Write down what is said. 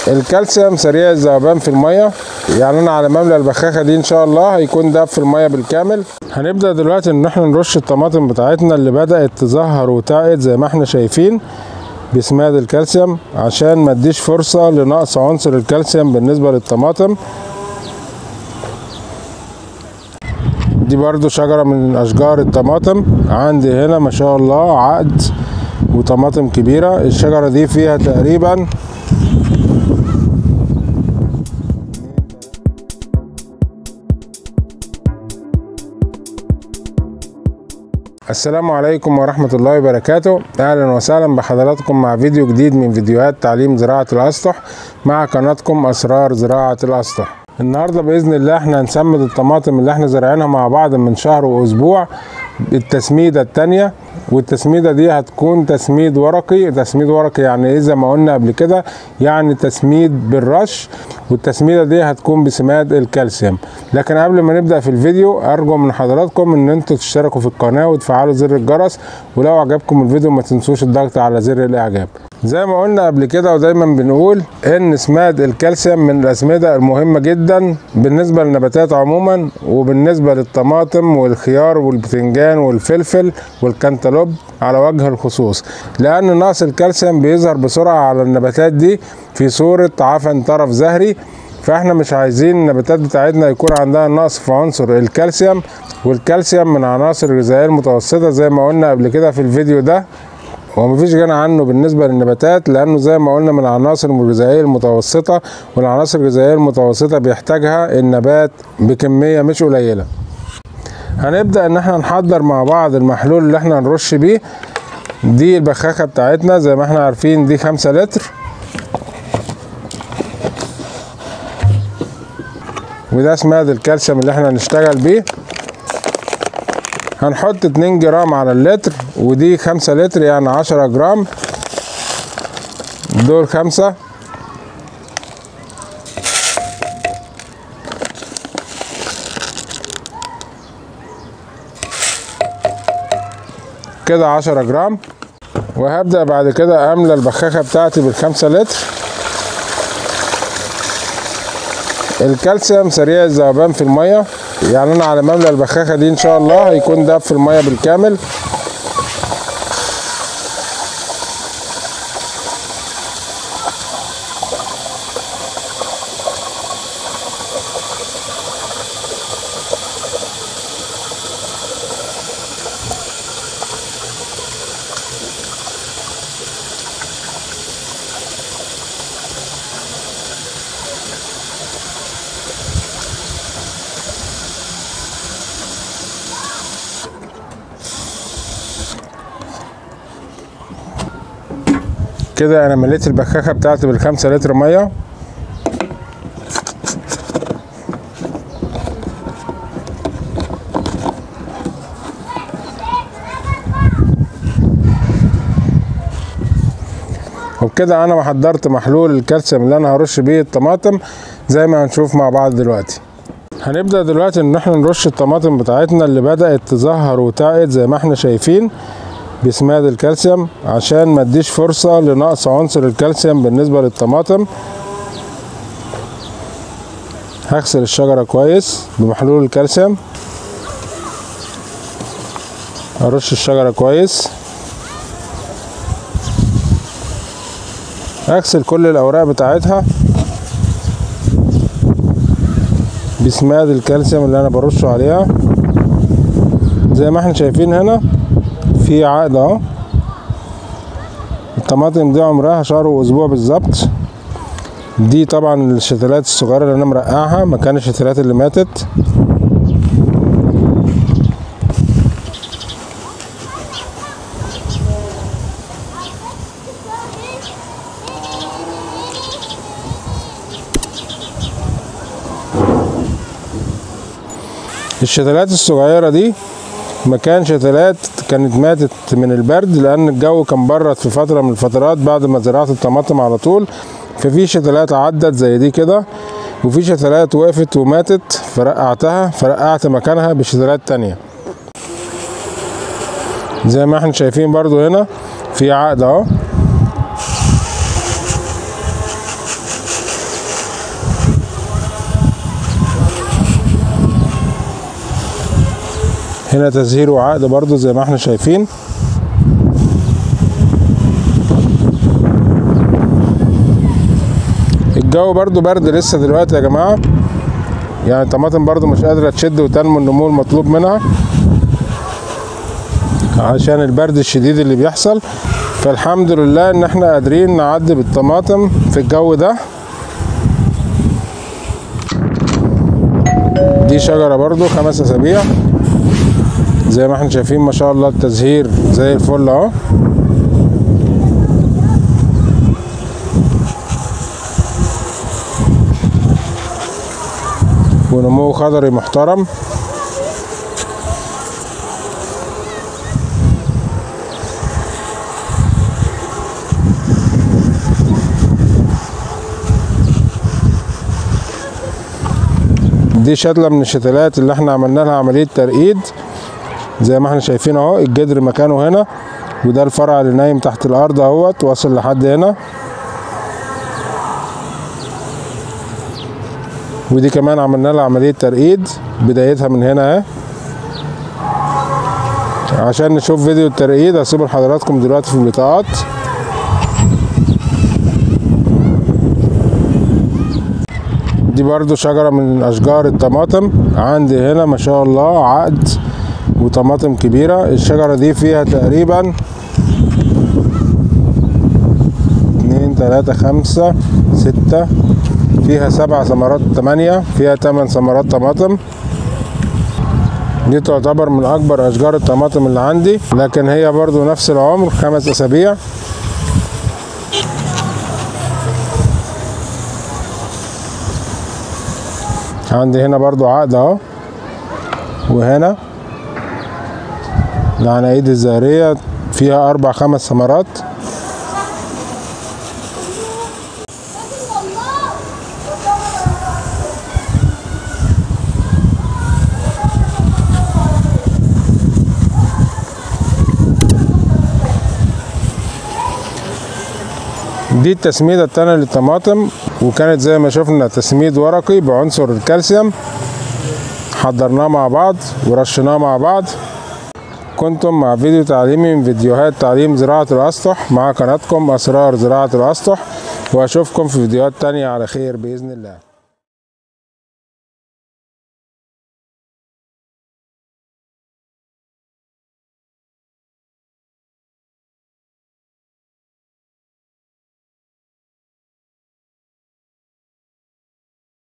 الكالسيوم سريع الذوبان في الميه يعني انا على مملى البخاخه دي ان شاء الله هيكون داب في الميه بالكامل هنبدا دلوقتي ان احنا نرش الطماطم بتاعتنا اللي بدات تزهر وتعقد زي ما احنا شايفين بسماد الكالسيوم عشان ما اديش فرصه لنقص عنصر الكالسيوم بالنسبه للطماطم دي برضو شجرة من أشجار الطماطم عندي هنا ما شاء الله عقد وطماطم كبيرة الشجرة دي فيها تقريبا السلام عليكم ورحمة الله وبركاته أهلا وسهلا بحضراتكم مع فيديو جديد من فيديوهات تعليم زراعة الأسطح مع قناتكم أسرار زراعة الأسطح النهاردة بإذن الله احنا هنسمد الطماطم اللي احنا زارعينها مع بعض من شهر وأسبوع التسميدة التانية والتسميدة دي هتكون تسميد ورقي تسميد ورقي يعني ايه زي ما قلنا قبل كده يعني تسميد بالرش والتسميدة دي هتكون بسماد الكالسيوم لكن قبل ما نبدأ في الفيديو أرجو من حضراتكم ان انتوا تشتركوا في القناة وتفعلوا زر الجرس ولو عجبكم الفيديو ما تنسوش الضغط على زر الإعجاب زي ما قلنا قبل كده ودايما بنقول ان سماد الكالسيوم من الاسمده المهمه جدا بالنسبه للنباتات عموما وبالنسبه للطماطم والخيار والبتنجان والفلفل والكنتالوب على وجه الخصوص لان نقص الكالسيوم بيظهر بسرعه على النباتات دي في صوره عفن طرف زهري فاحنا مش عايزين النباتات بتاعتنا يكون عندها نقص في عنصر الكالسيوم والكالسيوم من عناصر الغذائيه المتوسطه زي ما قلنا قبل كده في الفيديو ده هو مفيش غنى عنه بالنسبة للنباتات لأنه زي ما قلنا من العناصر الغذائية المتوسطة والعناصر الغذائية المتوسطة بيحتاجها النبات بكمية مش قليلة هنبدأ إن احنا نحضر مع بعض المحلول اللي احنا هنرش بيه دي البخاخة بتاعتنا زي ما احنا عارفين دي خمسة لتر وده سماد الكالسيوم اللي احنا هنشتغل بيه هنحط 2 جرام على اللتر ودي 5 لتر يعني 10 جرام دول خمسة كده 10 جرام وهبدأ بعد كده أملى البخاخة بتاعتي بالخمسة لتر الكالسيوم سريع الذوبان في الميه يعني انا على مملى البخاخه دي ان شاء الله هيكون داب في الميه بالكامل كده انا مليت البخاخه بتاعتي بالخمسة لتر ميه وبكده انا حضرت محلول الكالسيوم اللي انا هرش بيه الطماطم زي ما هنشوف مع بعض دلوقتي هنبدا دلوقتي ان احنا نرش الطماطم بتاعتنا اللي بدات تزهر وتعقد زي ما احنا شايفين بسماد الكالسيوم عشان ما اديش فرصة لنقص عنصر الكالسيوم بالنسبة للطماطم هغسل الشجرة كويس بمحلول الكالسيوم ارش الشجرة كويس اغسل كل الاوراق بتاعتها بسماد الكالسيوم اللي انا برشه عليها زي ما احنا شايفين هنا في عقد اهو الطماطم دي عمرها شهر واسبوع بالظبط دي طبعا الشتلات الصغيره اللي انا مرقعها مكان الشتلات اللي ماتت الشتلات الصغيره دي مكان شتلات كانت ماتت من البرد لان الجو كان برد في فتره من الفترات بعد ما زرعت الطماطم على طول ففي شتلات عدت زي دي كده وفي شتلات وقفت وماتت فرقعتها فرقعت مكانها بشتلات تانية زي ما احنا شايفين برضو هنا في عقد اهو هنا تزهير وعقد برضو زي ما احنا شايفين الجو برضو برد لسه دلوقتي يا جماعة يعني الطماطم برضو مش قادرة تشد وتنمو النمو المطلوب منها عشان البرد الشديد اللي بيحصل فالحمد لله ان احنا قادرين نعدي بالطماطم في الجو ده دي شجرة برضو خمس اسابيع زي ما احنا شايفين ما شاء الله التزهير زي الفل اهو ونمو خضري محترم دي شتلة من الشتلات اللي احنا عملنا لها عملية ترقيد زي ما احنا شايفين اهو الجدر مكانه هنا وده الفرع اللي نايم تحت الارض اهوت واصل لحد هنا ودي كمان عملنا لها عملية ترقيد بدايتها من هنا اهي عشان نشوف فيديو الترقيد هسيبه لحضراتكم دلوقتي في البطاقات دي برضو شجرة من أشجار الطماطم عندي هنا ما شاء الله عقد وطماطم كبيرة الشجرة دي فيها تقريبا اتنين تلاتة خمسة ستة فيها سبع ثمرات تمانية فيها تمن ثمرات طماطم دي تعتبر من أكبر أشجار الطماطم اللي عندي لكن هي برضو نفس العمر خمس أسابيع عندي هنا برضو عقد اهو وهنا العناقيد الزهرية فيها أربع خمس ثمرات دي التسميدة التانية للطماطم وكانت زي ما شفنا تسميد ورقي بعنصر الكالسيوم حضرناه مع بعض ورشناه مع بعض كنتم مع فيديو تعليمي من فيديوهات تعليم زراعة الأسطح مع قناتكم أسرار زراعة الأسطح وأشوفكم في فيديوهات تانية على خير بإذن الله